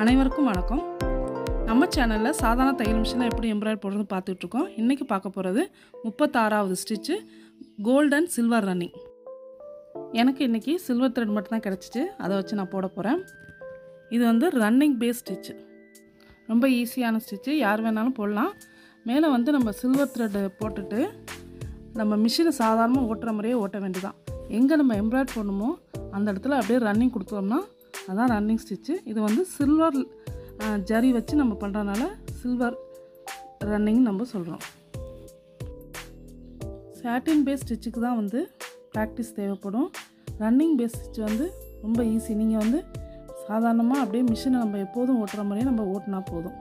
அனைவருக்கும் வணக்கம் நம்ம சேனலில் சாதாரண தையல் மிஷினில் எப்படி எம்ப்ராய்டரி போடுறது பார்த்துட்ருக்கோம் இன்றைக்கி பார்க்க போகிறது முப்பத்தாறாவது ஸ்டிச்சு கோல்டன் சில்வர் ரன்னிங் எனக்கு இன்றைக்கி சில்வர் த்ரெட் மட்டும் தான் கிடச்சிச்சு அதை வச்சு நான் போட போகிறேன் இது வந்து ரன்னிங் பேஸ் ஸ்டிச்சு ரொம்ப ஈஸியான ஸ்டிச்சு யார் வேணாலும் போடலாம் மேலே வந்து நம்ம சில்வர் த்ரெட்டு போட்டுட்டு நம்ம மிஷினை சாதாரணமாக ஓட்டுற மாதிரியே ஓட்ட வேண்டியதான் எங்கே நம்ம எம்ப்ராய்ட் பண்ணணுமோ அந்த இடத்துல அப்படியே ரன்னிங் கொடுத்தோம்னா அதான் ரன்னிங் ஸ்டிச்சு இது வந்து சில்வர் ஜரி வச்சு நம்ம பண்ணுறதுனால சில்வர் ரன்னிங் நம்ம சொல்கிறோம் சாட்டின் பேஸ் ஸ்டிச்சுக்கு தான் வந்து ப்ராக்டிஸ் தேவைப்படும் ரன்னிங் பேஸ் ஸ்டிச் வந்து ரொம்ப ஈஸி நீங்கள் வந்து சாதாரணமாக அப்படியே மிஷினை நம்ம எப்போதும் ஓட்டுற மாதிரியே நம்ம ஓட்டினா போதும்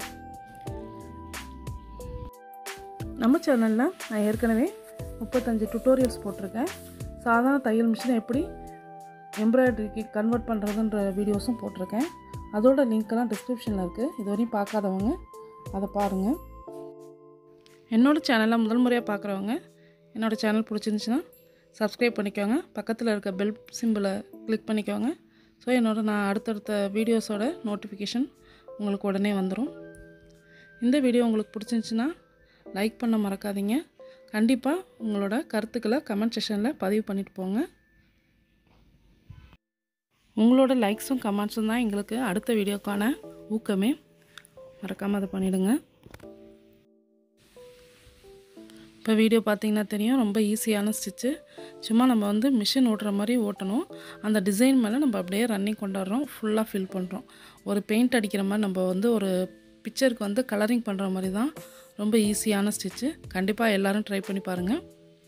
நம்ம சேனலில் நான் ஏற்கனவே முப்பத்தஞ்சு டுட்டோரியல்ஸ் போட்டிருக்கேன் சாதாரண தையல் மிஷினை எப்படி எம்ப்ராய்டரிக்கு கன்வெர்ட் பண்ணுறதுன்ற வீடியோஸும் போட்டிருக்கேன் அதோட லிங்க்கெல்லாம் டிஸ்கிரிப்ஷனில் இருக்குது இது வரையும் பார்க்காதவங்க அதை பாருங்கள் என்னோடய சேனலில் முதல் முறையாக பார்க்குறவங்க என்னோடய சேனல் பிடிச்சிருந்துச்சுன்னா சப்ஸ்கிரைப் பண்ணிக்கோங்க பக்கத்தில் இருக்க பெல் சிம்பிளை கிளிக் பண்ணிக்கோங்க ஸோ என்னோட நான் அடுத்தடுத்த வீடியோஸோட நோட்டிஃபிகேஷன் உங்களுக்கு உடனே வந்துடும் இந்த வீடியோ உங்களுக்கு பிடிச்சிருந்துச்சுன்னா லைக் பண்ண மறக்காதீங்க கண்டிப்பாக உங்களோட கருத்துக்களை கமெண்ட் செஷனில் பதிவு பண்ணிட்டு போங்க உங்களோட லைக்ஸும் கமெண்ட்ஸும் தான் எங்களுக்கு அடுத்த வீடியோக்கான ஊக்கமே மறக்காமல் அதை பண்ணிவிடுங்க இப்போ வீடியோ பார்த்தீங்கன்னா தெரியும் ரொம்ப ஈஸியான ஸ்டிச்சு சும்மா நம்ம வந்து மிஷின் ஓட்டுற மாதிரி ஓட்டணும் அந்த டிசைன் மேலே நம்ம அப்படியே ரன்னிங் கொண்டாடுறோம் ஃபுல்லாக ஃபில் பண்ணுறோம் ஒரு பெயிண்ட் அடிக்கிற மாதிரி நம்ம வந்து ஒரு பிக்சருக்கு வந்து கலரிங் பண்ணுற மாதிரி தான் ரொம்ப ஈஸியான ஸ்டிச்சு கண்டிப்பாக எல்லோரும் ட்ரை பண்ணி பாருங்கள்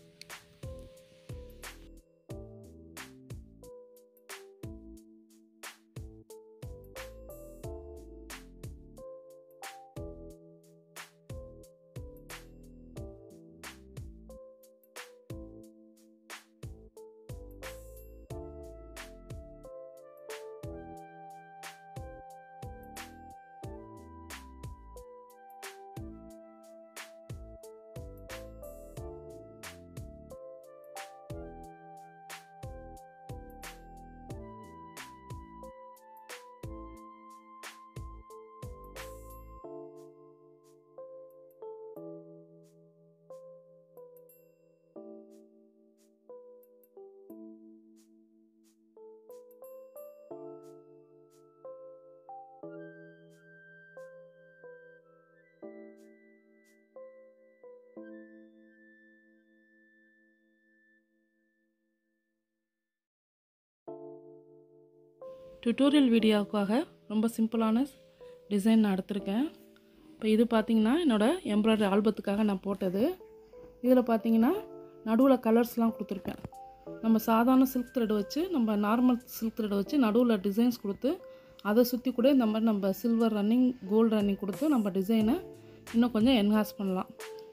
டுட்டோரியல் வீடியோவுக்காக ரொம்ப சிம்பிளான டிசைன் நான் எடுத்திருக்கேன் இப்போ இது பார்த்திங்கன்னா என்னோடய எம்ப்ராய்டரி ஆல்பத்துக்காக நான் போட்டது இதில் பார்த்தீங்கன்னா நடுவில் கலர்ஸ்லாம் கொடுத்துருக்கேன் நம்ம சாதாரண சில்க் த்ரெட் வச்சு நம்ம நார்மல் சில்க் த்ரெட் வச்சு நடுவில் டிசைன்ஸ் கொடுத்து அதை சுற்றி கூட இந்த மாதிரி நம்ம சில்வர் ரன்னிங் கோல்டு ரன்னிங் கொடுத்து நம்ம டிசைனை இன்னும் கொஞ்சம் என்ஹான்ஸ் பண்ணலாம்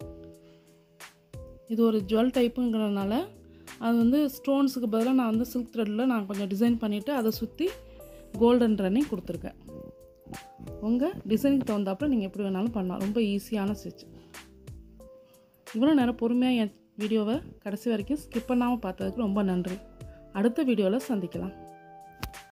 இது ஒரு ஜுவல் டைப்புங்கிறதுனால அது வந்து ஸ்டோன்ஸுக்கு பதிலாக நான் வந்து சில்க் த்ரெட்டில் நான் கொஞ்சம் டிசைன் பண்ணிவிட்டு அதை சுற்றி கோல்டன் ரன்னிங் கொடுத்துருக்கேன் உங்கள் டிசைனுக்கு தகுந்தாப்புல நீங்கள் எப்படி வேணாலும் பண்ணலாம் ரொம்ப ஈஸியான ஸ்டிச் இவ்வளோ நேரம் பொறுமையாக என் வீடியோவை கடைசி வரைக்கும் ஸ்கிப் பண்ணாமல் பார்த்ததுக்கு ரொம்ப நன்றி அடுத்த வீடியோவில் சந்திக்கலாம்